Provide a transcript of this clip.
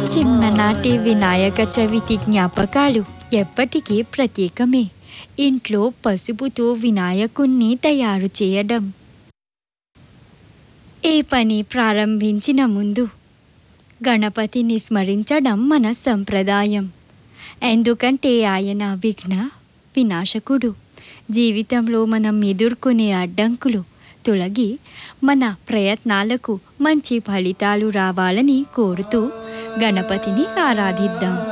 చిన్ననాటి వినాయక చవితి జ్ఞాపకాలు ఎప్పటికీ ప్రత్యేకమే ఇంట్లో పసుపుతో వినాయకుణ్ణి తయారు చేయడం ఏ పని ప్రారంభించిన ముందు గణపతిని స్మరించడం మన సంప్రదాయం ఎందుకంటే ఆయన విఘ్న వినాశకుడు జీవితంలో మనం ఎదుర్కొనే అడ్డంకులు తొలగి మన ప్రయత్నాలకు మంచి ఫలితాలు రావాలని కోరుతూ గణపతిని ఆరాధిద్దాం